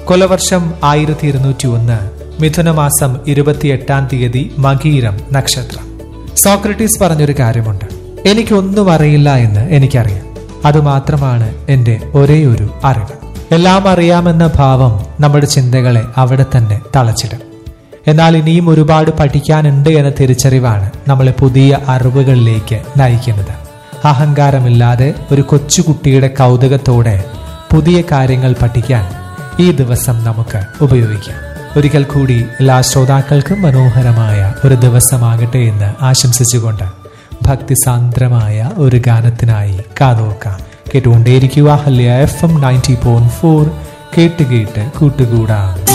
കൊലവർഷം ആയിരത്തി ഇരുന്നൂറ്റി ഒന്ന് മിഥുനമാസം ഇരുപത്തിയെട്ടാം തീയതി മകീരം നക്ഷത്രം സോക്രട്ടീസ് പറഞ്ഞൊരു കാര്യമുണ്ട് എനിക്കൊന്നും അറിയില്ല എന്ന് എനിക്കറിയാം അതുമാത്രമാണ് എന്റെ ഒരേ ഒരു അറിവ് എല്ലാം അറിയാമെന്ന ഭാവം നമ്മുടെ ചിന്തകളെ അവിടെ തന്നെ തളച്ചിടും എന്നാൽ ഇനിയും ഒരുപാട് പഠിക്കാനുണ്ട് എന്ന തിരിച്ചറിവാണ് നമ്മളെ പുതിയ അറിവുകളിലേക്ക് നയിക്കുന്നത് അഹങ്കാരമില്ലാതെ ഒരു കൊച്ചുകുട്ടിയുടെ കൗതുകത്തോടെ പുതിയ കാര്യങ്ങൾ പഠിക്കാൻ ഈ ദിവസം നമുക്ക് ഉപയോഗിക്കാം ഒരിക്കൽ കൂടി എല്ലാ ശ്രോതാക്കൾക്കും മനോഹരമായ ഒരു ദിവസമാകട്ടെ എന്ന് ആശംസിച്ചുകൊണ്ട് ഭക്തിസാന്ദ്രമായ ഒരു ഗാനത്തിനായി കാതോർക്കാം കേട്ടുകൊണ്ടേയിരിക്കുക ഹല്യ F M ninety point four കേട്ട് കേട്ട് കൂട്ടുകൂടാം